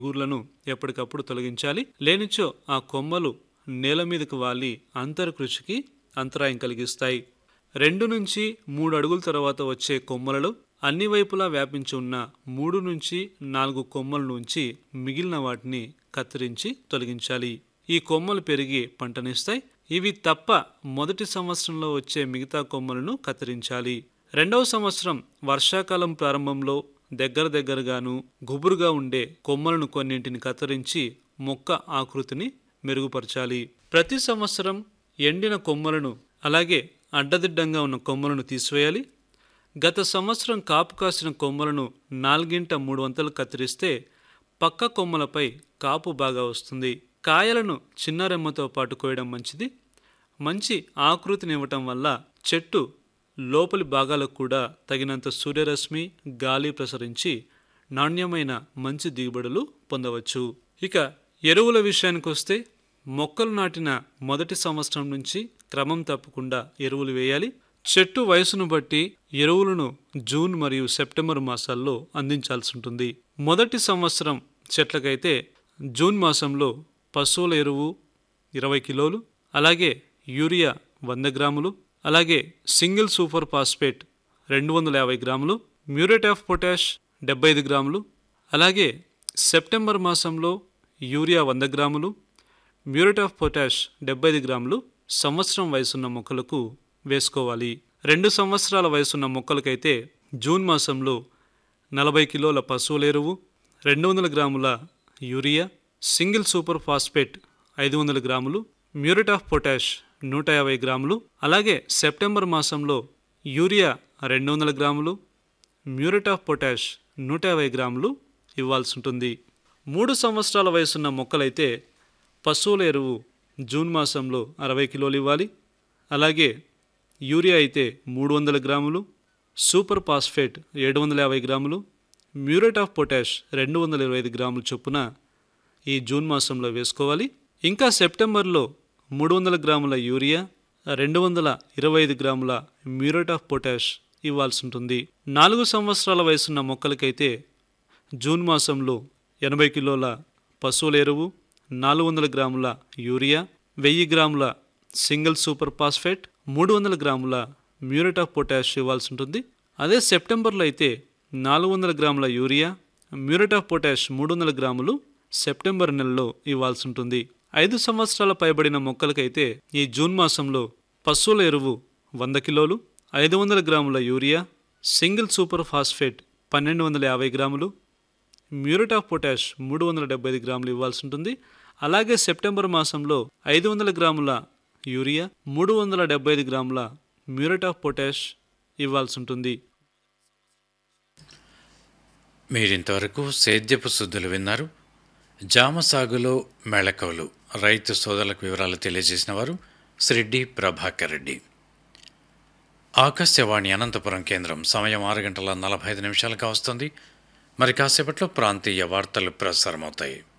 గూర్లను ఎప్పటికప్పుడు తొలగించాలి లేనిచో ఆ కొమ్మలు నేల మీదకు వాలి అంతరకృషికి అంతరాయం కలిగిస్తాయి రెండు నుంచి మూడు అడుగుల తర్వాత వచ్చే కొమ్మలలో అన్ని వైపులా వ్యాపించి ఉన్న మూడు నుంచి నాలుగు కొమ్మల నుంచి మిగిలిన వాటిని కత్తిరించి తొలగించాలి ఈ కొమ్మలు పెరిగి పంటనిస్తాయి ఇవి తప్ప మొదటి సంవత్సరంలో వచ్చే మిగతా కొమ్మలను కత్తిరించాలి రెండవ సంవత్సరం వర్షాకాలం ప్రారంభంలో దగ్గర దగ్గరగాను గుబురుగా ఉండే కొమ్మలను కొన్నింటిని కత్తిరించి మొక్క ఆకృతిని మెరుగుపరచాలి ప్రతి సంవత్సరం ఎండిన కొమ్మలను అలాగే అడ్డదిడ్డంగా ఉన్న కొమ్మలను తీసివేయాలి గత సంవత్సరం కాపు కాసిన కొమ్మలను నాలుగింట మూడు వంతలు కత్తిరిస్తే పక్క కొమ్మలపై కాపు బాగా వస్తుంది కాయలను చిన్న రెమ్మతో పాటు కోయడం మంచిది మంచి ఆకృతినివ్వటం వల్ల చెట్టు లోపలి భాగాలకు కూడా తగినంత సూర్యరశ్మి గాలి ప్రసరించి నాణ్యమైన మంచి దిగుబడులు పొందవచ్చు ఇక ఎరువుల విషయానికి వస్తే మొక్కలు నాటిన మొదటి సంవత్సరం నుంచి క్రమం తప్పకుండా ఎరువులు వేయాలి చెట్టు వయసును బట్టి ఎరువులను జూన్ మరియు సెప్టెంబర్ మాసాల్లో అందించాల్సి ఉంటుంది మొదటి సంవత్సరం చెట్లకైతే జూన్ మాసంలో పశువుల ఎరువు ఇరవై కిలోలు అలాగే యూరియా వంద గ్రాములు అలాగే సింగిల్ సూపర్ ఫాస్ఫేట్ రెండు వందల యాభై గ్రాములు మ్యూరేట్ ఆఫ్ పొటాష్ డెబ్బై ఐదు గ్రాములు అలాగే సెప్టెంబర్ మాసంలో యూరియా వంద గ్రాములు మ్యూరేట్ ఆఫ్ పొటాష్ డెబ్బై ఐదు గ్రాములు సంవత్సరం వయసున్న మొక్కలకు వేసుకోవాలి రెండు సంవత్సరాల వయసున్న మొక్కలకైతే జూన్ మాసంలో నలభై కిలోల పశువుల ఎరువు రెండు వందల గ్రాముల యూరియా సింగిల్ సూపర్ ఫాస్ఫేట్ ఐదు వందల గ్రాములు మ్యూరేట్ ఆఫ్ పొటాష్ నూట యాభై గ్రాములు అలాగే సెప్టెంబర్ మాసంలో యూరియా రెండు వందల గ్రాములు మ్యూరేట్ ఆఫ్ పొటాష్ నూట యాభై గ్రాములు ఇవ్వాల్సి ఉంటుంది మూడు సంవత్సరాల వయసున్న మొక్కలైతే పశువుల ఎరువు జూన్ మాసంలో అరవై కిలోలు ఇవ్వాలి అలాగే యూరియా అయితే మూడు వందల గ్రాములు సూపర్ ఫాస్ఫేట్ ఏడు వందల యాభై గ్రాములు మ్యూరేట్ ఆఫ్ పొటాష్ రెండు వందల ఇరవై ఐదు గ్రాముల చొప్పున ఈ జూన్ మాసంలో వేసుకోవాలి ఇంకా సెప్టెంబర్లో మూడు వందల గ్రాముల యూరియా రెండు వందల ఇరవై ఐదు గ్రాముల మ్యూరేట్ ఆఫ్ పొటాష్ ఇవ్వాల్సి ఉంటుంది నాలుగు సంవత్సరాల వయసున్న మొక్కలకైతే జూన్ మాసంలో ఎనభై కిలోల పశువుల ఎరువు నాలుగు వందల గ్రాముల యూరియా వెయ్యి గ్రాముల సింగిల్ సూపర్ ఫాస్ఫేట్ మూడు వందల గ్రాముల మ్యూరేట్ ఆఫ్ పొటాష్ ఇవ్వాల్సి ఉంటుంది అదే సెప్టెంబర్లో అయితే నాలుగు వందల గ్రాముల యూరియా మ్యూరేట్ ఆఫ్ పొటాష్ మూడు వందల గ్రాములు సెప్టెంబర్ నెలలో ఇవ్వాల్సి ఉంటుంది ఐదు సంవత్సరాల పైబడిన మొక్కలకైతే ఈ జూన్ మాసంలో పశువుల ఎరువు వంద కిలోలు ఐదు వందల గ్రాముల యూరియా సింగిల్ సూపర్ ఫాస్ఫేట్ పన్నెండు వందల యాభై గ్రాములు మ్యూరేట్ ఆఫ్ పొటాష్ మూడు వందల డెబ్బై ఐదు గ్రాములు ఇవ్వాల్సి ఉంటుంది అలాగే సెప్టెంబర్ మాసంలో ఐదు వందల గ్రాముల యూరియా మూడు వందల డెబ్బై ఐదు గ్రాముల మ్యూరేట్ ఆఫ్ పొటాష్ ఇవ్వాల్సి ఉంటుంది మీరింతవరకు సేద్యపు శుద్ధులు విన్నారు జామ సాగులో మెళకువలు రైతు సోదరులకు వివరాలు తెలియజేసిన వారు శ్రీ డి ప్రభాకర్ రెడ్డి ఆకాశవాణి అనంతపురం కేంద్రం సమయం ఆరు గంటల నలభై ఐదు నిమిషాలుగా వస్తుంది మరి కాసేపట్లో ప్రాంతీయ వార్తలు ప్రసారమవుతాయి